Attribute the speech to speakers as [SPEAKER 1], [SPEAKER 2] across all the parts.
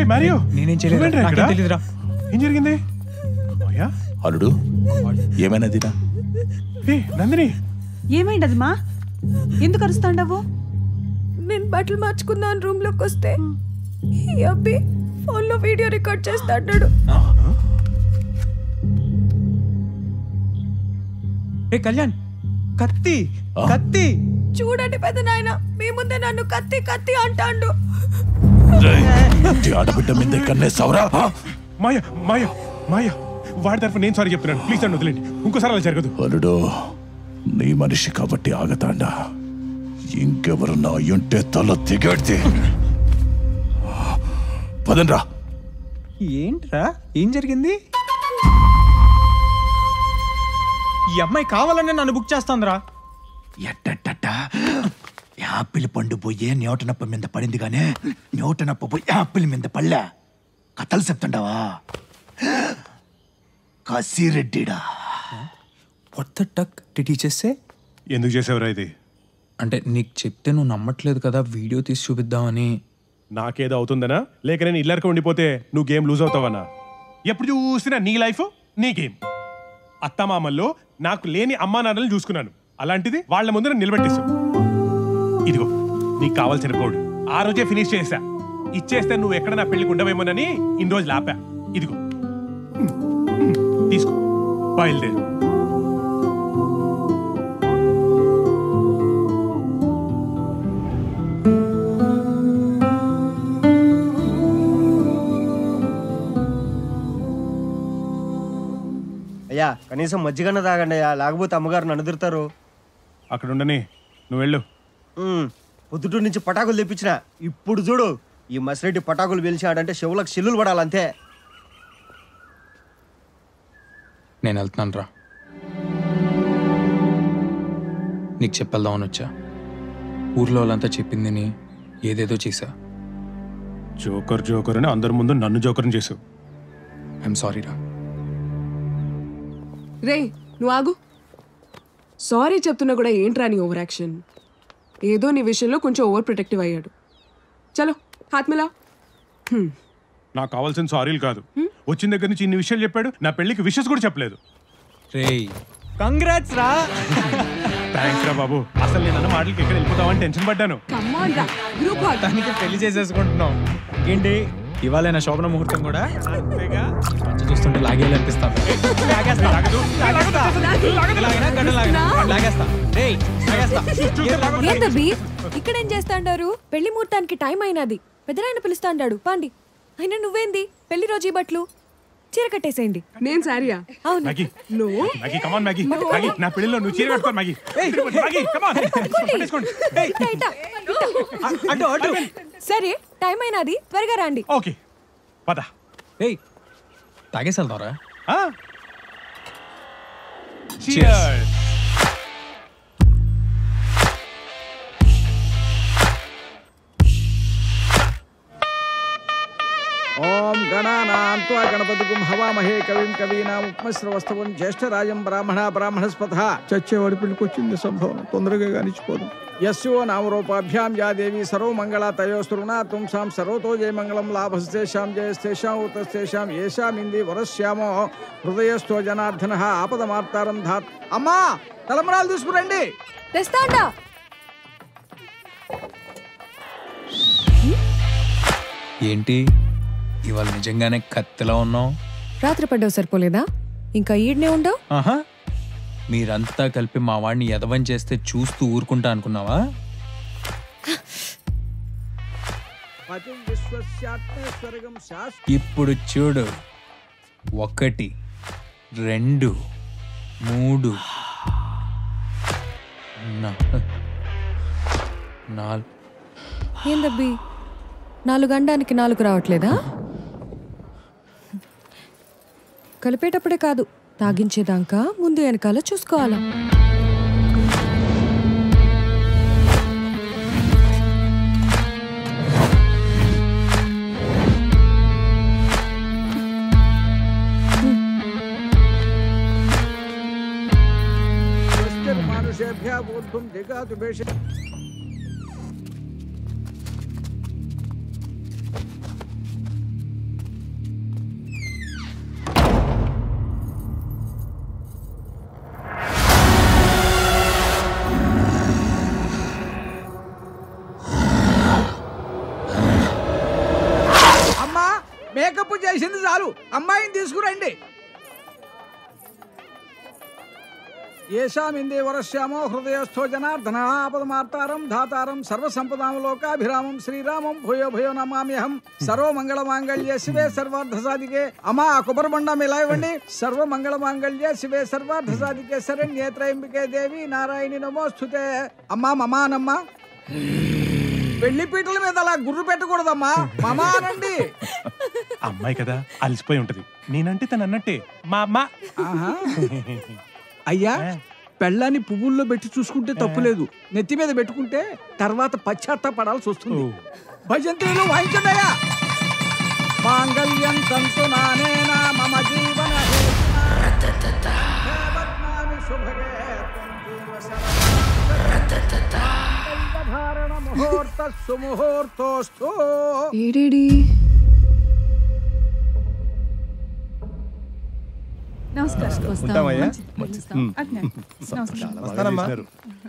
[SPEAKER 1] Mario
[SPEAKER 2] నేనేం చేయలేదు
[SPEAKER 1] నువ్వేంట్రా
[SPEAKER 2] నాకేం
[SPEAKER 1] ఇక్కడ?
[SPEAKER 2] తెలీదురా
[SPEAKER 1] ఏం జరిగింది అమ్మయ్యా
[SPEAKER 3] అల్లుడు ఏమైనా దినా
[SPEAKER 1] ఏ నందిని
[SPEAKER 4] ఏమైంది అది మా ఎందుకు అరుస్తాండవు
[SPEAKER 5] నేను బట్టలు మార్చుకుందాం రూమ్ లోకి వస్తే ఈ అబ్బి ఫోన్ లో వీడియో రికార్డ్ చేస్తా అన్నాడు
[SPEAKER 2] ఏ కళ్యాణ్ కత్తి కత్తి
[SPEAKER 5] చూడండి పెద్ద నాయన మీ ముందే నన్ను కత్తి కత్తి అంటాండు
[SPEAKER 3] ఆడబిడ్డ మీద కన్నే సవరా
[SPEAKER 1] మాయ మాయ మాయ వాడి తరఫు నేను సారీ చెప్తున్నాను ప్లీజ్ నన్ను వదిలేండి ఇంకోసారి అలా జరగదు
[SPEAKER 3] అల్లుడు నీ మనిషి కాబట్టి ఆగతాండా ఇంకెవరన్నా అయ్యుంటే తల దిగడితే పదండ్రా
[SPEAKER 2] ఏంట్రా ఏం జరిగింది ఈ అమ్మాయి కావాలనే నన్ను బుక్ చేస్తాందిరా
[SPEAKER 6] ఎట్టట్టట్ట యాపిల్ పండు పోయే న్యూటనప్ప మీద పడింది గానే న్యూటనప్ప పోయి యాపిల్ మీద పళ్ళా కథలు చెప్తుండవా కసిరెడ్డిడా
[SPEAKER 2] వాట్ ద టక్ టీచర్సే
[SPEAKER 1] ఎందుకు చేసావురా ఇది
[SPEAKER 2] అంటే నీకు చెప్తే నువ్వు నమ్మట్లేదు కదా వీడియో తీసి చూపిద్దామని
[SPEAKER 1] నాకేదో అవుతుందనా లేక నేను ఇల్లరికి ఉండిపోతే నువ్వు గేమ్ లూజ్ అవుతావన్నా ఎప్పుడు చూసినా నీ లైఫ్ నీ గేమ్ అత్తమామల్లో నాకు లేని అమ్మా నాన్నలు చూసుకున్నాను అలాంటిది వాళ్ళ ముందు నన్ను నిలబెట్టేశావు ఇదిగో నీకు కావాల్సిన కోడ్ ఆ రోజే ఫినిష్ చేసా ఇచ్చేస్తే నువ్వు ఎక్కడ నా పెళ్లికి ఉండవేమోనని ఇన్ని రోజులు ఆపా ఇదిగో తీసుకో బయలుదేరు
[SPEAKER 7] అయ్యా కనీసం మజ్జిగన్న తాగండి అయ్యా లేకపోతే అమ్మగారు నన్ను ఎదురుతారు
[SPEAKER 1] అక్కడ ఉండని నువ్వు వెళ్ళు
[SPEAKER 7] ఉమ్, పొద్దుటూరు నుంచి పటాకులు తెప్పించిన ఇప్పుడు చూడు ఈ మసిరెడ్డి పటాకులు పిలిచాడంటే చెవులకు చిల్లులు పడాలంతే
[SPEAKER 2] నేను వెళ్తున్నాను రా నీకు చెప్పేద్దామని వచ్చా ఊర్లో వాళ్ళంతా చెప్పింది నీ ఏదేదో చేశా
[SPEAKER 1] జోకర్ జోకర్ అని అందరి ముందు నన్ను జోకర్ని చేసావు
[SPEAKER 2] ఐఎమ్ సారీ రా
[SPEAKER 8] రే నువ్వు ఆగు సారీ చెప్తున్నా కూడా ఏంట్రా నీ ఓవర్ యాక్షన్ ఏదో నీ విషయంలో కొంచెం ఓవర్ ప్రొటెక్టివ్ అయ్యాడు చలో హాత్ మిలా హ్మ్.
[SPEAKER 1] నాకు కావాల్సిన సారీలు కాదు వచ్చిన దగ్గర నుంచి ఇన్ని విషయాలు చెప్పాడు నా పెళ్లికి విషెస్ కూడా చెప్పలేదు
[SPEAKER 2] రేయ్ కంగ్రాట్స్ రా
[SPEAKER 1] థ్యాంక్స్ రా బాబు అసలు నేను అన్న మాటలకి ఎక్కడ వెళ్ళిపోతావని టెన్షన్ పడ్డాను
[SPEAKER 8] Come on రా గ్రూప్ హాట్
[SPEAKER 2] దానికి పెళ్లి చేసేసుకుంటున్నాం ఏంటి ఇవాళ నా శోభన ముహూర్తం కూడా మంచి చూస్తుంటే లాగేయాలనిపిస్తాను లాగేస్తా. లాగినా గడ్డ లాగినా. లాగేస్తా. రేయ్, లాగేస్తా. ఏం లాగొద్దు.
[SPEAKER 5] ఏందబ్బి ఇక్కడేం చేస్తాండారు పెళ్లి ముహూర్తానికి టైం అయినది పెద్దరాయన పిలుస్తాండాడు పాండి అయినా నువ్వేంది పెళ్లి రోజు ఈ బట్టలు చీర కట్టేసేయండి
[SPEAKER 8] నేను సారీయా
[SPEAKER 5] అవును
[SPEAKER 1] Maggie
[SPEAKER 8] no
[SPEAKER 1] Maggie come on Maggie Maggie నా పెళ్లిలో నువ్వు చీర కట్టుకో మ్యాగీ మ్యాగీ కమాన్ పట్టేసుకోండి
[SPEAKER 5] ఇట్టా, ఇట్టా, ఇట్టా.
[SPEAKER 2] అటు అటు
[SPEAKER 5] సరే టైం అయినది త్వరగా రండి
[SPEAKER 1] ఓకే పద
[SPEAKER 2] రేయ్ తాగేసి వెళ్దాంరా
[SPEAKER 1] Cheers.
[SPEAKER 9] ఓం గణానాం త్వా గణపతిగుం హవామహే కవిం కవీనాం ఉపమశ్రవస్తవం జ్యేష్ఠరాజం బ్రాహ్మణ బ్రాహ్మణస్పథ చచ్చేవాడి పెళ్ళికొచ్చింది సంభవం తొందరగా కానిచ్చిపోదు యస్యో నామరూపాభ్యాం యా దేవి సర్వమంగళ తయోస్తృణ తుంసాం సర్వతో జయమంగళం లాభస్తేషాం జయస్తేషాం ఉతస్తేషాం ఏషామింది వరస్యామో హృదయస్థో జనార్దన ఆపదమార్తారం ధాత్ అమ్మా తలంబరాలు తీసుకురండి
[SPEAKER 5] తెస్తాండా
[SPEAKER 2] ఏంటి ఇవాళ నిజంగానే కత్తిలా ఉన్నావు
[SPEAKER 5] రాత్రి పడ్డావు సరిపోలేదా ఇంకా ఈడ్నే ఉండవు
[SPEAKER 2] ఆహా మీరంతా కలిపి మా వాడిని ఎదవం చేస్తే చూస్తూ ఊరుకుంటా అనుకున్నావా
[SPEAKER 9] పతిం విశ్వస్యాత్మస్వర్గం శాశ్వత
[SPEAKER 2] ఇప్పుడు చూడు ఒకటి రెండు మూడు నా- నాలుగు
[SPEAKER 5] ఏందబ్బి నాలుగు అండానికి నాలుగు రావట్లేదా కలిపేటప్పుడే కాదు తాగించేదాకా ముందు వెనకాల చూసుకోవాలా
[SPEAKER 9] మానుషేభ్య బోద్ధం దిగాతు భేష చెప్పింది చాలు అమ్మాయిని తీసుకురండి ఏషామిందే వరశ్యామో హృదయస్థో జనార్దన ఆపదమార్తారం ధాతారం సర్వసంపదాం లోకాభిరామం శ్రీరామం భూయో భూయో నమామ్యహం సర్వమంగళ మాంగళ్య శివే సర్వార్థ సాధికే అమ్మా ఆ కొబ్బరి బండం ఇలా ఇవ్వండి సర్వమంగళ మాంగళ్య శివే సర్వార్థ సాధికే శరణ్యే త్రయంబికే దేవి నారాయణి నమోస్తుతే అమ్మా మమానమ్మా పెళ్లి పీటల మీద అలా గుర్రు పెట్టకూడదమ్మా మమా అనండి
[SPEAKER 1] అమ్మాయి కదా అలసిపోయి ఉంటది నేనంటే తను అన్నట్టే మా అమ్మ
[SPEAKER 9] ఆహా. అయ్యా పెళ్ళాన్ని పువ్వుల్లో పెట్టి చూసుకుంటే తప్పులేదు నెత్తి మీద పెట్టుకుంటే తర్వాత పశ్చాత్తాపడాల్సి వస్తుంది భజంత్రులు వాయించండి అయ్యా మాంగళ్యం తంతు నానేనా మమ జీవన హేతునా. దేవజ్ఞాని శుభగే త్వం జీవ శరదం. మంగళధారణ ముహూర్త సుముహూర్తోస్తు
[SPEAKER 8] ఏడేడి
[SPEAKER 4] నమస్కారం
[SPEAKER 1] ఉంటామయ్యా
[SPEAKER 4] అట్నే. నమస్కారం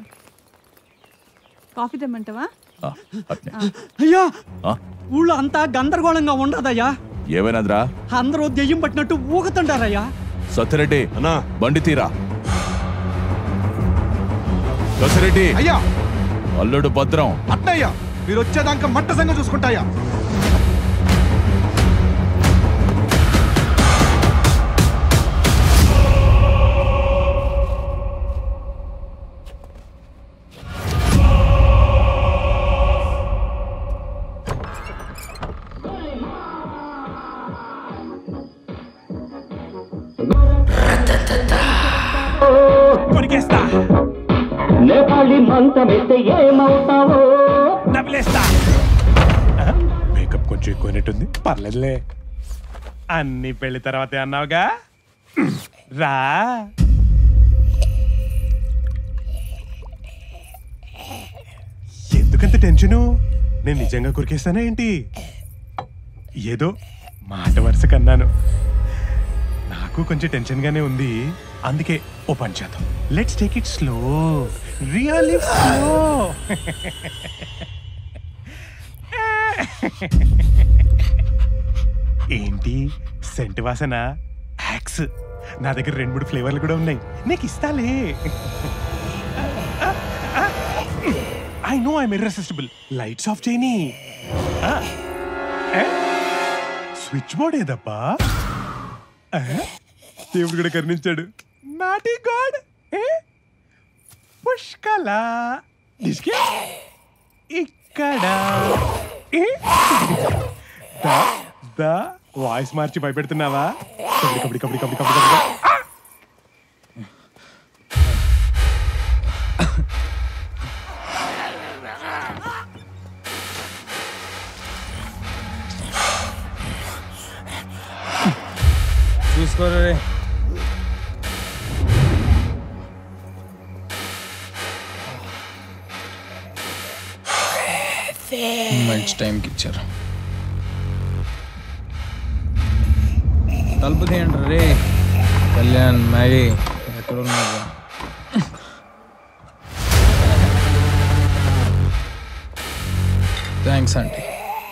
[SPEAKER 4] కాఫీ తెమ్మంటావా
[SPEAKER 3] ఆ, అట్నే.
[SPEAKER 10] అయ్యా
[SPEAKER 3] ఆ,
[SPEAKER 10] ఊళ్ళో అంతా గందరగోళంగా ఉండదయ్యా
[SPEAKER 3] ఏమైనదిరా
[SPEAKER 10] అందరూ దెయ్యం పట్టినట్టు ఊగుతుంటారయ్యా
[SPEAKER 3] సత్యరెడ్డి అన్నా బండి తీరా సత్యరెడ్డి
[SPEAKER 11] అయ్యా
[SPEAKER 3] అల్లుడు భద్రం
[SPEAKER 11] అట్టయ్యా మీరు వచ్చేదాకా మట్ట సంగ చూసుకుంటాయా
[SPEAKER 1] కొరికేస్తా
[SPEAKER 12] నేపాళి మంతమెత్తే ఏమవుతావో
[SPEAKER 1] నవ్వులేస్తా మేకప్ కొంచెం ఎక్కువైనట్టుంది పర్లేదులే అన్ని పెళ్లి తర్వాతే అన్నావుగా రా ఎందుకంత టెన్షను నేను నిజంగా కొరికేస్తానా ఏంటి ఏదో మాట వరుస కన్నాను నాకు కొంచెం టెన్షన్గానే ఉంది అందుకే ఓ పని చేద్దాం let's take it slow really slow ఏంటి సెంట్ వాసన యాక్స్ నా దగ్గర రెండు మూడు ఫ్లేవర్లు కూడా ఉన్నాయి నీకు ఇస్తాలే I know I'm irresistible lights off చేయని స్విచ్ బోర్డ్ ఏదబ్బా ఆ? దేవుడు కూడా కరుణించాడు నాటి గాడ్ పుష్కల డిస్కే ఇక్కడ ఏ? దా దా వాయిస్ మార్చి భయపెడుతున్నావా కబడి కబడి కబడి కబడి కబడి కబడి ఆ!
[SPEAKER 2] చూసుకోరే మంచి టైంకి ఇచ్చారు తలుపు తీయండి రే కళ్యాణ్ మ్యాగీ ఎక్కడున్నారు థ్యాంక్స్ ఆంటీ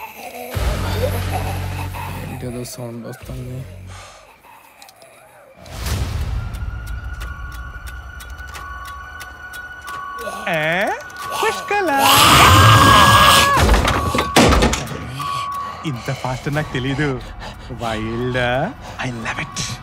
[SPEAKER 2] ఏంటేదో సౌండ్ వస్తుంది
[SPEAKER 1] ఏ? పుష్కల ఇంత ఫాస్ట్ నాకు తెలీదు వైల్డ్ ఐ లవ్ ఇట్